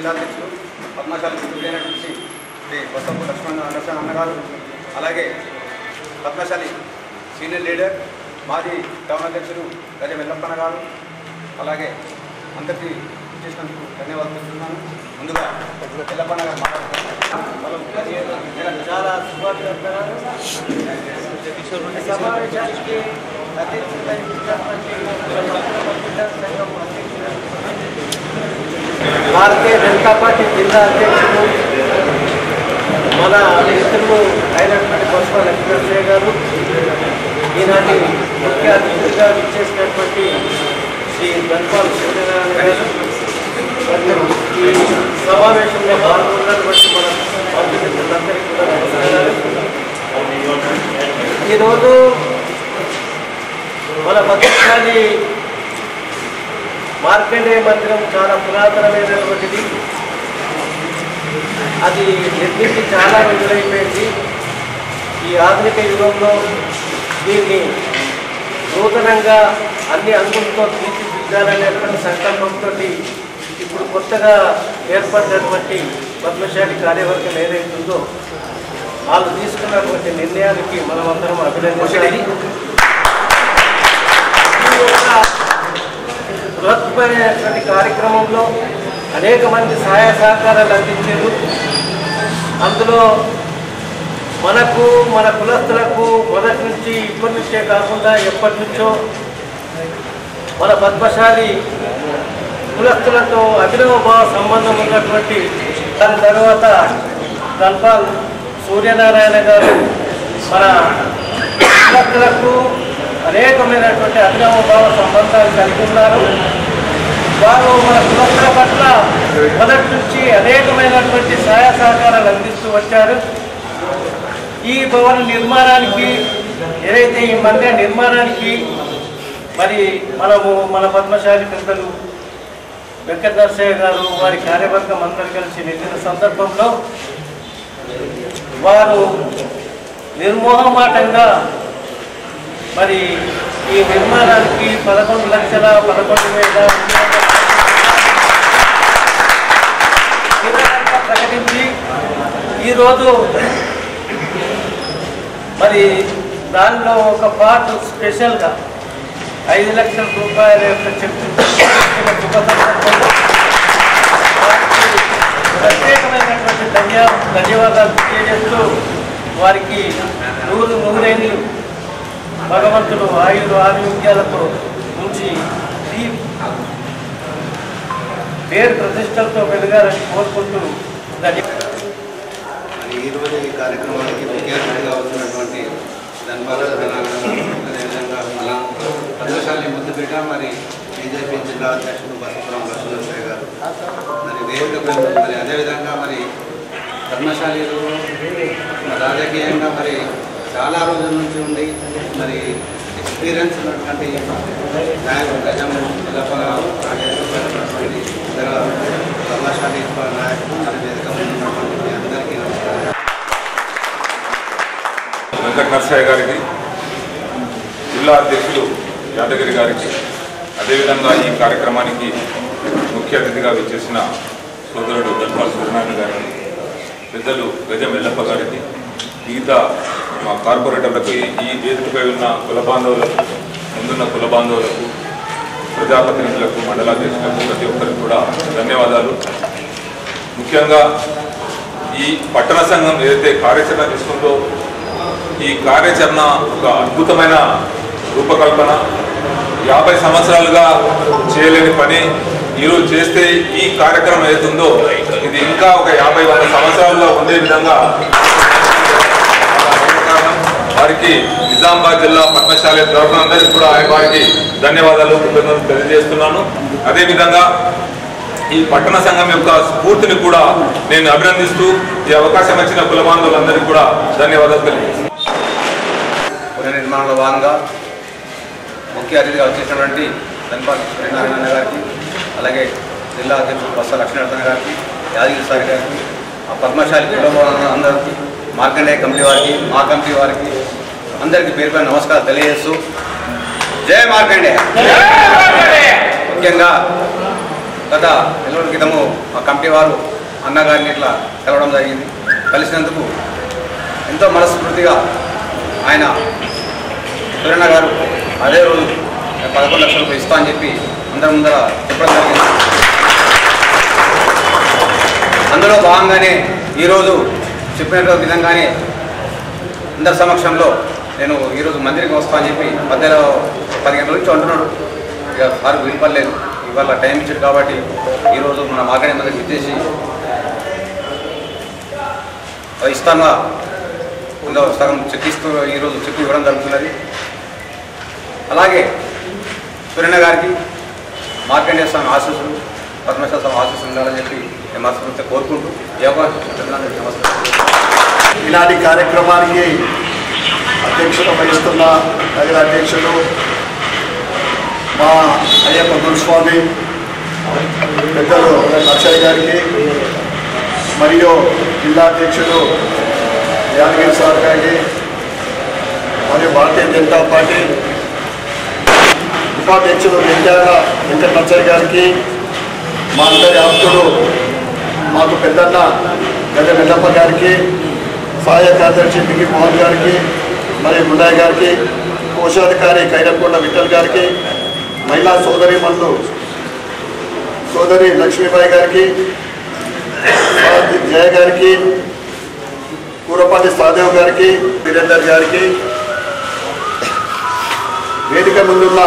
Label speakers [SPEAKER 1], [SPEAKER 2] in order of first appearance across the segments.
[SPEAKER 1] జిల్లా అధ్యక్షులు పద్మశాలి సభ్యులైనటువంటి శ్రీ వసంత లక్ష్మణ అండర్స్టాండ్ అన్నగారు అలాగే పద్మశాలి సీనియర్ లీడర్ మాజీ టౌన్ అధ్యక్షులు గజ వెల్లప్పన్న గారు అలాగే అందరికీ చేసినందుకు ధన్యవాదాలు తెలుపుతున్నాను ముందుగా వెల్లప్పన్న గారు మాట్లాడుతున్నారు
[SPEAKER 2] చాలా శుభాకాంక్షలు ఈ సమావేశానికి అధ్యక్షులై ఉన్నటువంటి మహిళా సంఘం అధ్యక్షులు భారతీయ జనతా పార్టీ జిల్లా అధ్యక్షులు మన మిత్రులు అయినటువంటి బొత్స లక్ష్మీనరసయ్య గారు ఈనాటి ముఖ్య అతిథిగా విచ్చేసినటువంటి శ్రీ ధన్పాల్ సూర్యనారాయణ గారు మరియు ఈ సమావేశంలో పాల్గొన్నటువంటి మన పార్టీ మిత్రులందరికీ కూడా నమస్కారాలు ఈరోజు మన భద్రకాళి మార్కండేయ మందిరం చాలా పురాతనమైనటువంటిది అది నిర్మించి చాలా రోజులైపోయింది ఈ ఆధునిక యుగంలో దీన్ని నూతనంగా అన్ని అంగులతో తీర్చిదిద్దాలనేటువంటి సంకల్పంతో ఇప్పుడు కొత్తగా ఏర్పడినటువంటి పద్మశాలి కార్యవర్గం ఏదైతుందో వాళ్ళు తీసుకున్నటువంటి నిర్ణయానికి మనం అందరం అభినందించాలి ఈ యొక్క బృహత్మైనటువంటి కార్యక్రమంలో అనేక మంది సహాయ సహకారాలు అందించారు అందులో మనకు మన కులస్తులకు మొదటి నుంచి ఇప్పటి నుంచే కాకుండా ఎప్పటి నుంచో మన పద్మశాలి కులస్తులతో అభినవ భావ సంబంధం ఉన్నటువంటి దాని తర్వాత ధన్పాల్ సూర్యనారాయణ గారు మన కులస్తులకు అనేకమైనటువంటి అభినవ భావ సంబంధాలు కలిగి ఉన్నారు వారు మన కులస్తుల పట్ల మొదటి నుంచి అనేకమైనటువంటి సహాయ సహకారాలు అందిస్తూ వచ్చారు ఈ భవన నిర్మాణానికి ఏదైతే ఈ మందిర నిర్మాణానికి మరి మనము మన పద్మశాలి పెద్దలు వెంకట నరసయ్య గారు వారి కార్యవర్గం అందరు కలిసి వెళ్ళిన సందర్భంలో వారు నిర్మోహమాటంగా మరి ఈ నిర్మాణానికి పదకొండు లక్షల పదకొండు వేల విరాళంగా ప్రకటించి ఈరోజు మరి దానిలో ఒక పార్ట్ స్పెషల్గా ఐదు లక్షల రూపాయల యొక్క చెక్ ఇచ్చిన శుభ సందర్భంలో వారికి ప్రత్యేకమైనటువంటి ధన్య ధన్యవాదాలు తెలియజేస్తూ వారికి నూరు నూరేళ్ళు భగవంతుడు ఆయురు ఆరోగ్యాలతో ఉంచి ఈ పేరు ప్రతిష్టలతో వెలగాలని కోరుకుంటూ ధన్యవాదాలు
[SPEAKER 3] మరి ఈరోజు ఈ కార్యక్రమానికి ముఖ్య అతిథిగా వచ్చినటువంటి ధన్పాల అదేవిధంగా మన పద్మశాలి ముద్దుపేట మరి బీజేపీ జిల్లా అధ్యక్షుడు బసపురం లక్ష్మణరావు గారు మరి వేదిక మరి అదేవిధంగా మరి పద్మశాలిలో రాజకీయంగా మరి చాలా రోజుల నుంచి ఉండి మరి ఎక్స్పీరియన్స్ ఉన్నటువంటి నాయకుడు గజం పిల్లప్ప గారు రాజేశ్వరి ఇతర పద్మశాలి నాయకులు మరి వేదిక మీద ఉన్నటువంటి మీ అందరికీ నమస్కారం
[SPEAKER 4] వెంకట నరసయ్య గారికి జిల్లా అధ్యక్షులు యాదగిరి గారికి అదేవిధంగా ఈ కార్యక్రమానికి ముఖ్య అతిథిగా విచ్చేసిన సోదరుడు గల్పాల్ సూర్యనారాయణ గారికి పెద్దలు గజం ఎల్లప్ప గారికి మిగతా మా కార్పొరేటర్లకు ఈ- ఈ వేదికపై ఉన్న కుల బాంధవులకు ముందున్న కుల బాంధవులకు ప్రజాప్రతినిధులకు మండలాధ్యక్షులకు ప్రతి ఒక్కరికి కూడా ధన్యవాదాలు ముఖ్యంగా ఈ పట్టణ సంఘం ఏదైతే కార్యాచరణ తీసుకుందో ఈ కార్యాచరణ ఒక అద్భుతమైన రూపకల్పన యాభై సంవత్సరాలుగా చేయలేని పని ఈరోజు చేస్తే ఈ కార్యక్రమం ఏదైతుందో ఇది ఇంకా ఒక యాభై వంద సంవత్సరాల్లో ఉండే విధంగా వారికి నిజామాబాద్ జిల్లా పద్మశాలి తరఫున అందరికీ కూడా వారికి ధన్యవాదాలు కృతజ్ఞతలు తెలియజేస్తున్నాను అదేవిధంగా ఈ పట్టణ సంఘం యొక్క స్ఫూర్తిని కూడా నేను అభినందిస్తూ ఈ అవకాశం ఇచ్చిన కుల బాంధవులందరికీ కూడా ధన్యవాదాలు తెలియజేస్తున్నాను
[SPEAKER 1] పునర్నిర్మాణంలో భాగంగా ముఖ్య అతిథిగా వచ్చేసినటువంటి ధన్పాల్ సూర్యనారాయణ గారికి అలాగే జిల్లా అధ్యక్షుడు బొత్స లక్ష్మీనరసన గారికి యాదగిరి సార్ గారికి ఆ పద్మశాలి కుటుంబం అందరికీ మార్కండేయ కమిటీ వారికి మా కమిటీ వారికి అందరికీ పేరు పైన నమస్కారం తెలియజేస్తూ జై మార్కండేయ ముఖ్యంగా గత నెల రోజుల క్రితము మా కమిటీ వారు అన్నగారిని ఇట్లా కలవడం జరిగింది కలిసినందుకు ఎంతో మనస్ఫూర్తిగా ఆయన సూర్యన్న గారు అదే రోజు నేను పదకొండు లక్షల రూపాయలు ఇస్తా అని చెప్పి అందరి ముందర చెప్పడం జరిగింది అందులో భాగంగానే ఈరోజు చెప్పిన విధంగానే అందరి సమక్షంలో నేను ఈరోజు మందిరికి వస్తా అని చెప్పి మధ్యలో పదిహేను నుంచి అంటున్నాడు ఇక సార్ వీలుపడలేదు ఇవాళ టైం ఇచ్చాడు కాబట్టి ఈరోజు మన మార్కెట్ మందికి ఇచ్చేసి అది ఇస్తాగా ఇందులో సగం చెక్ ఇస్తూ ఈరోజు చెక్ ఇవ్వడం జరుగుతున్నది అలాగే సూర్యన్న గారికి మార్కండేయ స్వామి ఆశీస్సులు పద్మేశ్వర స్వామి ఆశీస్సులు ఉండాలని చెప్పి నేను మనస్ఫూర్తిగా కోరుకుంటూ ఈ అవకాశం ఇచ్చినందుకు నమస్కారం
[SPEAKER 5] ఈనాటి కార్యక్రమానికి అధ్యక్షత వహిస్తున్న నగర అధ్యక్షుడు మా అయ్యప్ప గురుస్వామి పెద్దలు అక్షయ్ గారికి మరియు జిల్లా అధ్యక్షుడు యాదగిరి సార్ గారికి మరియు భారతీయ జనతా పార్టీ ఉపాధ్యక్షుడు వెంకయ్య వెంకట నచ్చయ్య గారికి మా అందరి ఆప్తుడు మాకు పెద్దన్న గజ వెల్లప్ప గారికి సహాయ కార్యదర్శి పికి మోహన్ గారికి మరియు గుండాయ్ గారికి కోశాధికారి కైరకొండ విఠల్ గారికి మహిళా సోదరి మనులు సోదరి లక్ష్మీబాయి గారికి సారథి జయ గారికి కూరపాటి సాదేవ్ గారికి వీరేందర్ గారికి వేదిక ముందున్న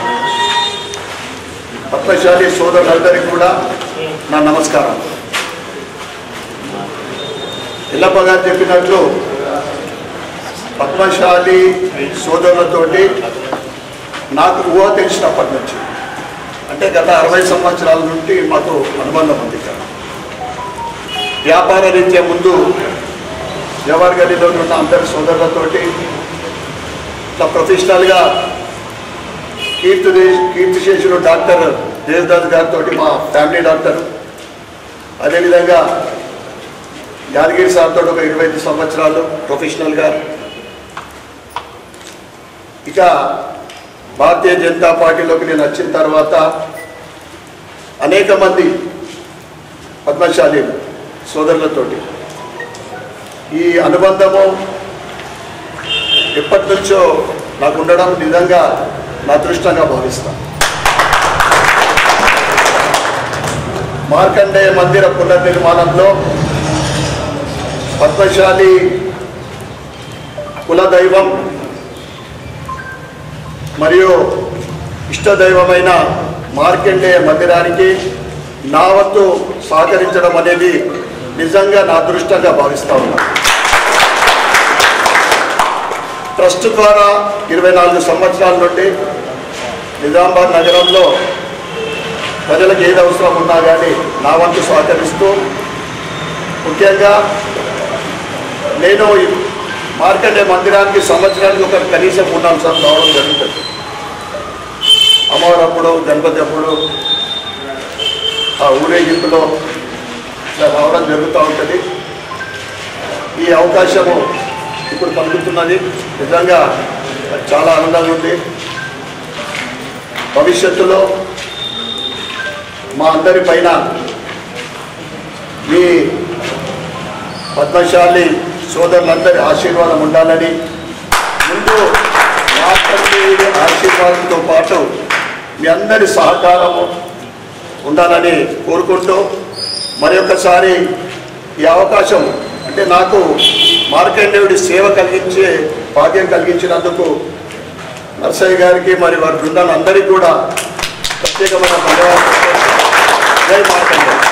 [SPEAKER 5] పద్మశాలి సోదరులందరికీ కూడా నా నమస్కారం ఎల్లప్ప గారు చెప్పినట్లు పద్మశాలి సోదరులతోటి నాకు ఊహ తెలిసినప్పటి నుంచి అంటే గత అరవై సంవత్సరాల నుండి మాకు అనుబంధం ఉంది ఇక్కడ వ్యాపార రీత్యా ముందు జవహర్ గలీలో ఉన్న అందరి సోదరులతోటి ఇట్లా ప్రొఫెషనల్గా కీర్తి కీర్తిశేషులు డాక్టర్ దేవదాస్ గారితో మా ఫ్యామిలీ డాక్టర్ అదేవిధంగా యాదగిరి సార్తో ఒక ఇరవై ఐదు సంవత్సరాలు ప్రొఫెషనల్గా ఇక భారతీయ జనతా పార్టీలోకి నేను వచ్చిన తర్వాత అనేక మంది పద్మశాలి సోదరులతోటి ఈ అనుబంధము ఎప్పటి నుంచో నాకు ఉండడం నిజంగా నా అదృష్టంగా భావిస్తాను మార్కండేయ మందిర పునర్నిర్మాణంలో పద్మశాలి కులదైవం మరియు ఇష్టదైవమైన మార్కండేయ మందిరానికి నా వంతు సహకరించడం అనేది నిజంగా నా అదృష్టంగా భావిస్తా ఉన్నా ట్రస్ట్ ద్వారా ఇరవై నాలుగు సంవత్సరాల నుండి నిజామాబాద్ నగరంలో ప్రజలకు ఏది అవసరం ఉన్నా కానీ నా వంతు సహకరిస్తూ ముఖ్యంగా నేను ఈ మార్కండే మందిరానికి సంవత్సరానికి ఒక కనీసం మూడు నాలుగు సార్లు రావడం జరుగుతుంది అమ్మవారు అప్పుడు గణపతి అప్పుడు ఆ ఊరేగింపులో ఇట్లా రావడం జరుగుతూ ఉంటుంది ఈ అవకాశము ఇప్పుడు కలుగుతున్నది నిజంగా చాలా ఆనందంగా ఉంది భవిష్యత్తులో మా అందరి పైన మీ పద్మశాలి సోదరులందరి ఆశీర్వాదం ఉండాలని ముందు మాట్లాడే ఆశీర్వాదంతో పాటు మీ అందరి సహకారము ఉండాలని కోరుకుంటూ మరి ఒకసారి ఈ అవకాశం అంటే నాకు మార్కండేయుడి సేవ కలిగించే భాగ్యం కలిగించినందుకు నర్సయ్య గారికి మరి వారి బృందాలందరికీ కూడా ప్రత్యేకమైన ధన్యవాదాలు జై మార్కండేయుడు